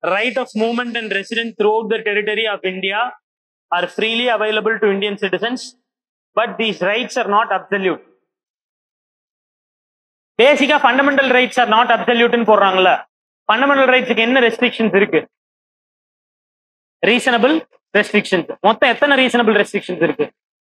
right of movement and residence throughout the territory of India are freely available to Indian citizens, but these rights are not absolute. பேசிக்கா fundamental rights are not அப்சல்யூட்னு போடுறாங்கல்ல fundamental ரைட்ஸுக்கு என்ன restrictions இருக்கு reasonable restrictions மொத்தம் எத்தனை reasonable restrictions இருக்கு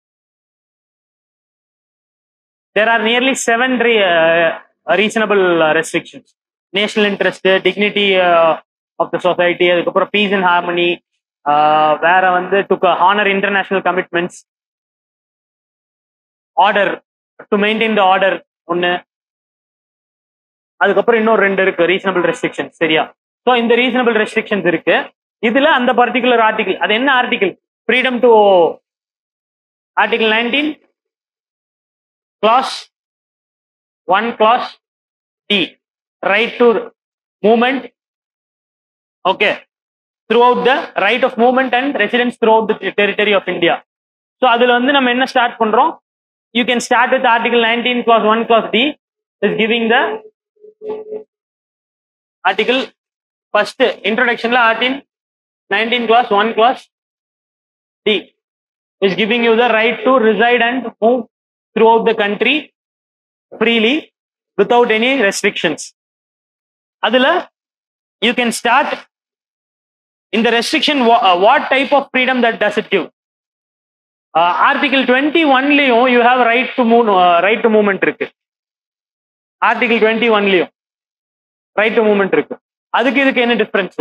there are nearly seven re- uh, reasonable uh, restrictions national interest dignity uh, of the society அதுக்கப்புறம் peace and harmony uh, வேற வந்து to honor international commitments order to maintain the order ஒன்னு அதுக்கப்புறம் இன்னொரு ரெண்டு இருக்கு reasonable restrictions சரியா so இந்த ரீசனபிள் ரெஸ்ட்ரிக்ஷன்ஸ் இருக்கு இதுல அந்த பர்டிகுலர் ஆர்டிகிள் அது என்ன article freedom to article nineteen clause 1 clause D right to movement okay throughout the right of movement and residence throughout the territory of India so அதுல வந்து நம்ம என்ன ஸ்டார்ட் பண்றோம் you can start with article 19 clause 1 clause D is giving the article first introductionல article 19 clause 1 clause D is giving you the right to reside and move throughout the country freely without any restrictions. அதுல you can start in the restriction wha- uh, what type of freedom that does it give. Uh, article 21 லயும் you have right to move uh, right to movement இருக்கு article 21 லயும் right to movement இருக்கு அதுக்கு இதுக்கு என்ன difference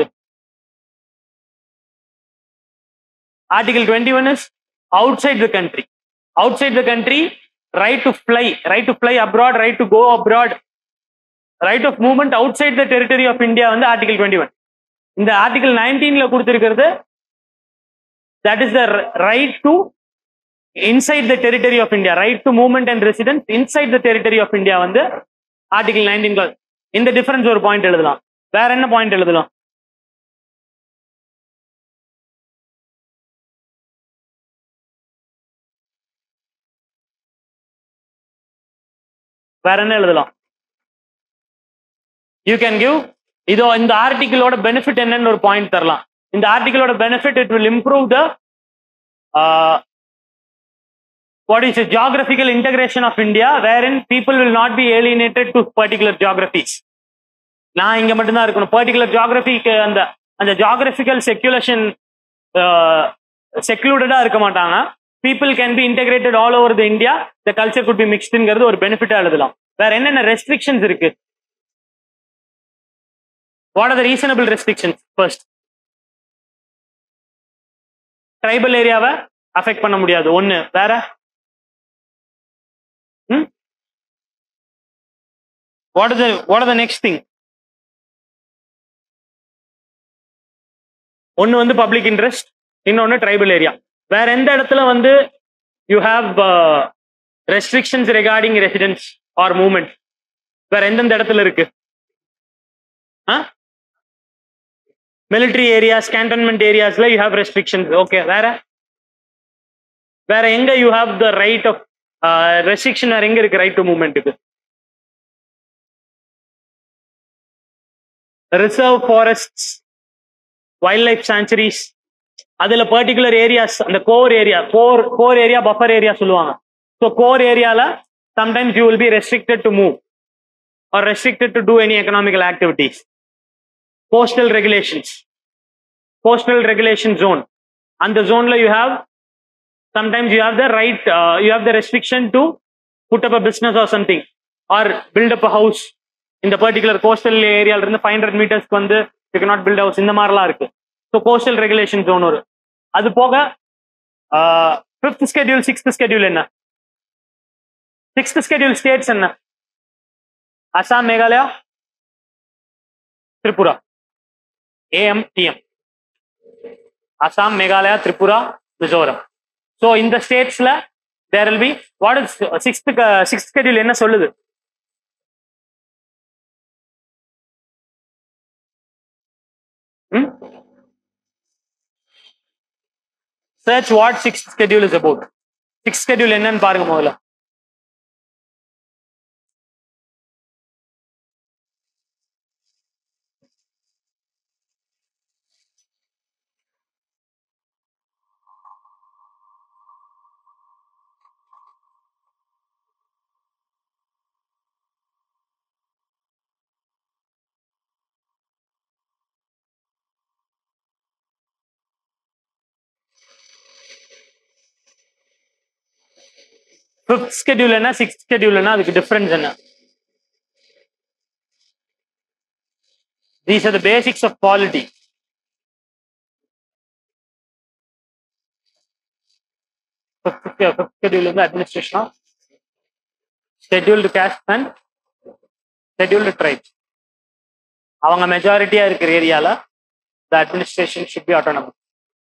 article 21 is outside the country outside the country right to fly right to fly abroad right to go abroad right of movement outside the territory of india வந்து article 21 இந்த article 19 ல கொடுத்திருக்கிறது that is the r- right to inside the territory of india right to movement and residence inside the territory of india வந்து article 19 clause இந்த difference ஒரு point எழுதலாம் வேற என்ன பாயிண்ட் எழுதலாம் வேற என்ன எழுதலாம் யூ கேன் கிவ் இதோ இந்த ஆர்டிகிளோட பெனிஃபிட் என்னன்னு ஒரு பாயிண்ட் தரலாம் இந்த ஆர்டிகிளோட benefit it will improve the what is geographical integration of India where in people will not be alienated to particular geographies நான் இங்க மட்டும்தான் இருக்கணும் பர்டிகுலர் ஜியாகிரபிக்கு அந்த அந்த ஜியாகிரபிக்கல் செக்யூலேஷன் செக்லூடடா இருக்க மாட்டாங்க people can be integrated all over the India the culture could be மிக்ஸ்டுங்கிறது ஒரு பெனிஃபிட்டா எழுதலாம் வேற என்னென்ன ரெஸ்ட்ரிக்ஷன்ஸ் இருக்கு what are the reasonable restrictions first tribal ஏரியாவை அஃபெக்ட் பண்ண முடியாது ஒன்னு வேற what the what the next thing ஒன்னு வந்து பப்ளிக் இன்ட்ரெஸ்ட் இன்னொன்னு ட்ரைபல் ஏரியா வேற எந்த இடத்துல வந்து you have restrictions regarding residence or movement வேற எந்தெந்த இடத்துல இருக்கு மிலிட்ரி ஏரியாஸ் கேன்டன்மெண்ட் ஏரியாஸ்ல யூ ஹாவ் ரெஸ்ட்ரிக்ஷன்ஸ் ஓகே வேற வேற எங்க you have the right of restriction வேற எங்க இருக்கு ரைட் டு மூவ்மெண்ட்டுக்கு reserve forests wildlife sanctuaries அதுல பர்டிகுலர் ஏரியாஸ் அந்த core area core core area buffer area சொல்லுவாங்க ஸோ கோர் ஏரியால sometimes you will be restricted to move or restricted to do any economical activities coastal regulations coastal regulation zone அந்த ஜோன்ல you have sometimes you have the right you have the restriction to put up a business or something or build up a house இந்த particular coastal ஏரியால இருந்து five hundred மீட்டர்ஸ்க்கு வந்து you not build house இந்த மாதிரிலாம் இருக்கு so coastal regulation zone ஒரு அது போக ஃபிஃப்த் ஸ்கெடியூல் சிக்ஸ்த் ஸ்கெடியூல் என்ன சிக்ஸ்த் ஸ்கெடியூல் ஸ்டேட்ஸ் என்ன Assam Meghalaya Tripura AM TM Assam Meghalaya Tripura Mizoram so இந்த ஸ்டேட்ஸ்ல there will be what is sixth sixth schedule என்ன சொல்லுது search what sixth schedule is about sixth schedule என்னன்னு பாருங்க முதல்ல ஃபிஃப்த் ஸ்கெடியூல் என்ன சிக்ஸ்த் ஸ்கெடியூல் என்ன அதுக்கு டிஃபரன்ஸ் என்ன these are the basics of polity fifth schedule வந்து administration of scheduled caste and scheduled tribes அவங்க மெஜாரிட்டியா இருக்கிற ஏரியால the administration should be autonomous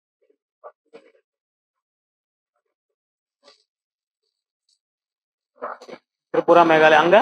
Tripura Meghalaya அங்க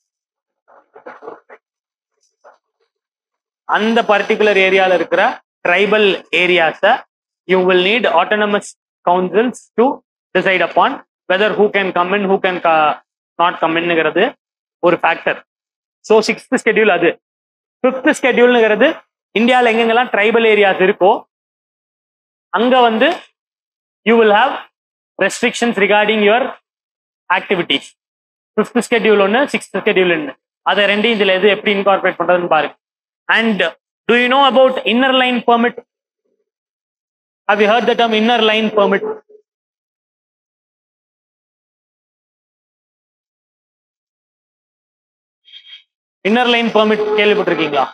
அந்த பர்டிகுலர் ஏரியால இருக்கிற ட்ரைபல் ஏரியாஸ you will need autonomous councils to decide upon whether who can come in who can not come இன்னுங்கிறது ஒரு ஃபேக்டர் ஸோ சிக்ஸ்த் ஸ்கெடியூல் அது ஃபிஃப்த் ஸ்கெடியூல்னுங்கிறது இந்தியாவில் எங்கெங்கெல்லாம் ட்ரைபல் ஏரியாஸ் இருக்கோ அங்க வந்து you will have restrictions regarding your activities fifth schedule ஒன்று சிக்ஸ்த் ஸ்கெடியூல் ஒன்று அதை ரெண்டையும் இதில் எது எப்படி இன்கார்பரேட் பண்ணுறதுன்னு பாருங்க and do you know about inner line permit how you heard the term inner line permit inner line permit கேள்விப்பட்டிருக்கீங்களா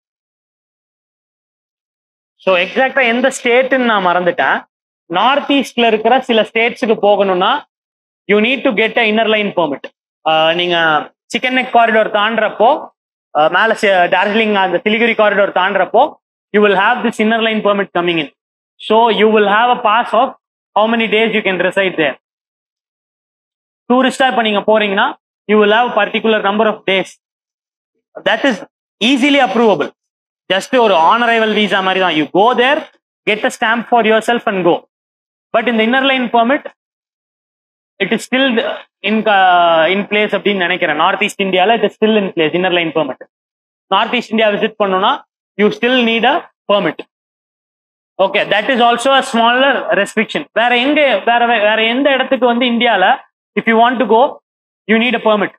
ஸோ எக்ஸாக்டா எந்த ஸ்டேட்டுன்னு நான் மறந்துட்டேன் நார்த் ஈஸ்ட்ல இருக்கிற சில ஸ்டேட்ஸுக்கு போகணும்னா you need to get a inner line permit நீங்க சிக்கன் நெக் காரிடோர் தாண்டுறப்போ அஹ், மேல சி- டார்ஜிலிங் அந்த சிலிகுரி காரிடோர் தாண்டுறப்போ you will have this inner line permit coming in so you will have a pass of how many days you can reside there டூரிஸ்டா இப்போ நீங்க போறீங்கன்னா you will have particular number of days that is easily approvable just ஒரு on arrival visa மாதிரி தான் you go there get a stamp for yourself and go but இந்த inner line permit it is still in in place அப்படின்னு நினைக்கிறேன் north east இந்தியாவில் it is still in place inner line permit north east India visit பண்ணணும்னா you still need a permit okay that is also a smaller restriction வேற எங்க வேற வே- வேற எந்த இடத்துக்கு வந்து இந்தியால if you want to go you need a permit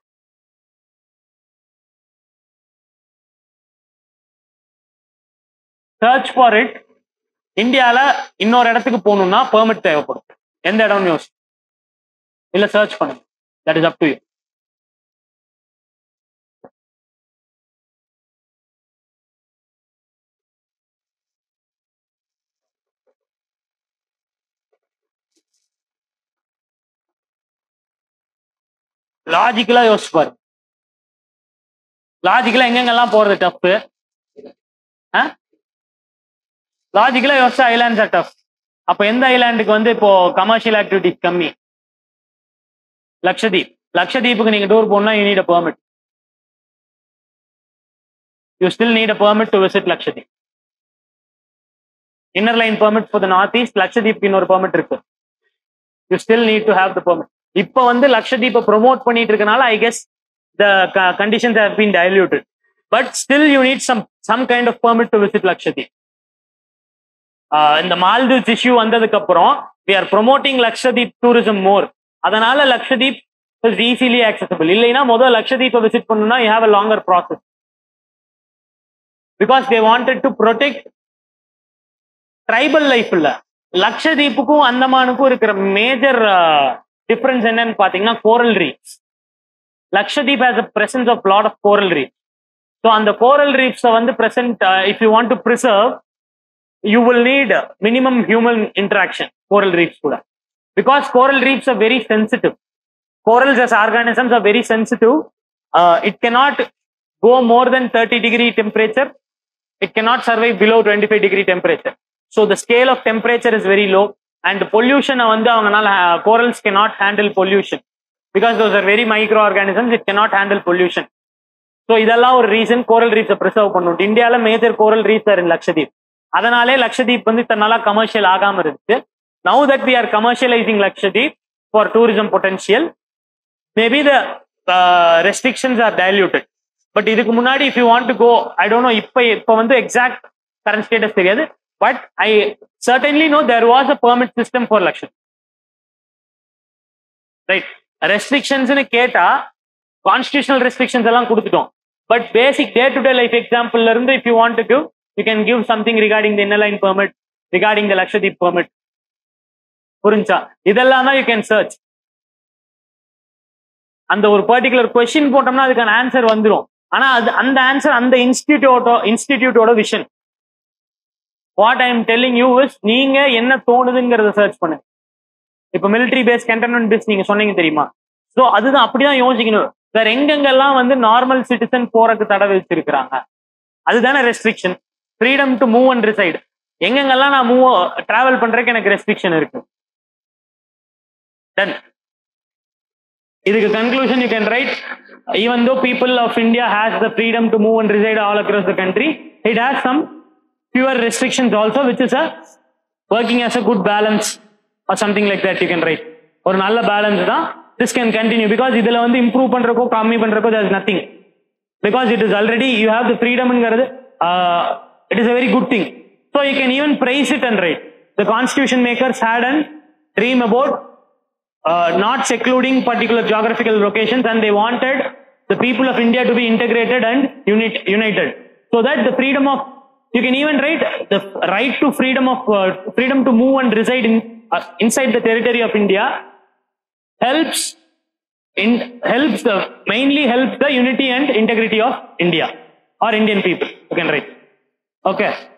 search for it இந்தியால இன்னொரு இடத்துக்கு போகணும்னா பெர்மிட் தேவைப்படும் எந்த இடம்னு யோசி இல்ல சர்ச் பண்ணுங்க that is up to you லாஜிக்கலா யோசிச்சு பாரு லாஜிக்கலா எங்கெங்கெல்லாம் போறது டஃப் லாஜிக்கலா யோசிச்சா ஐலாண்ட்ஸ் ஆர் டஃப் அப்ப எந்த ஐலாண்டுக்கு வந்து இப்போ கமர்ஷியல் ஆக்டிவிட்டிஸ் கம்மி லக்ஷதீப் லக்ஷதீப்புக்கு நீங்க டூர் போகணும்னா you need a permit you still need a permit to visit Lakshadweep inner line permit for the north east லக்ஷதீப்க்கு இன்னொரு பெர்மிட் இருக்கு you still need to have the permit இப்போ வந்து லக்ஷதீப்பை ப்ரொமோட் பண்ணிட்டு இருக்கனால I guess the conditions have been diluted but still you need some some kind of permit to visit Lakshadweep ah இந்த Maldives issue வந்ததுக்கு அப்புறம் we are promoting Lakshadweep tourism மோர் அதனால Lakshadweep is easily accessible இல்லைன்னா முதல் லக்ஷதீப்பை விசிட் பண்ணணும்னா you have a longer process because they wanted to protect tribal life இல்ல லக்ஷதீப்புக்கும் அந்தமானுக்கும் இருக்கிற மேஜர் டிஃபரன்ஸ் என்னன்னு பாத்தீங்கன்னா coral reefs Lakshadweep has a presence of lot of coral reef so அந்த கோரல் ரீஃப்ஸை வந்து present if you want to preserve you will need minimum human interaction coral reefs kuda because coral reefs are very sensitive corals as organisms are very sensitive uh, it cannot go more than 30 degree temperature it cannot survive below 25 degree temperature so the scale of temperature is very low and pollution வந்து அவங்கனால corals cannot handle pollution because those are very microorganisms it cannot handle pollution so இதெல்லாம் ஒரு reason coral ரீஃப்ஸை preserve பண்ணணும் இந்தியால major coral reefs are in Lakshadweep அதனாலே லக்ஷதீப் வந்து இத்தனை நாளா கமர்ஷியல் ஆகாம இருந்துச்சு now that we are commercialising Lakshadweep for tourism potential maybe the restrictions are diluted but இதுக்கு முன்னாடி if you want to go I don't know இப்போ இப்போ வந்து எக்ஸாக்ட் கரண்ட் ஸ்டேட்டஸ் தெரியாது but I certainly know there was a permit system for Lakshadweep right ரெஸ்ட்ரிக்ஷன்ஸ்னு கேட்டா constitutional restrictions எல்லாம் கொடுத்துட்டோம் but basic day to day life எக்ஸாம்பிள்ல இருந்து if you want to give you can give something regarding the inner line permit regarding the Lakshadweep permit புரிஞ்சா இதெல்லாம் தான் you can search அந்த ஒரு பர்டிகுலர் கொஸ்டின் போட்டோம்னா அதுக்கான ஆன்சர் வந்துடும் ஆனா அது அந்த ஆன்சர் அந்த இன்ஸ்டிடியூட்டோ இன்ஸ்டிடியூட்டோட vision what I am telling you is நீங்க என்ன தோணுதுங்கிறத சர்ச் பண்ணுங்க இப்ப மிலிட்டரி பேஸ் கண்டென்மெண்ட் பேஸ் நீங்க சொன்னீங்க தெரியுமா சோ அதுதான் அப்படிதான் யோசிக்கணும் வேற எங்கெங்கெல்லாம் வந்து நார்மல் சிட்டிசன் போறதுக்கு தடை வச்சிருக்கிறாங்க அதுதானே restriction freedom to move and reside எங்கெங்கெல்லாம் நான் மூவ் டிராவல் பண்றதுக்கு எனக்கு ரெஸ்ட்ரிக்ஷன் இருக்கு டன் இதுக்கு conclusion you can write even though people of India has the freedom to move and reside all across the country it has some fewer restrictions also which is a working as a good balance or something like that you can write ஒரு நல்ல balance தான் this can continue because இதுல வந்து improve பண்றக்கோ கம்மி பண்றக்கோ there is nothing because it is already you have the freedomங்கிறது uh, it is a very good thing so you can even praise it and write the constitution makers had an dream about uh, not secluding particular geographical locations and they wanted the people of India to be integrated and unit, united so that the freedom of you can even write the right to freedom of uh, freedom to move and reside in uh, inside the territory of India helps in helps the mainly helps the unity and integrity of India or Indian people you can write okay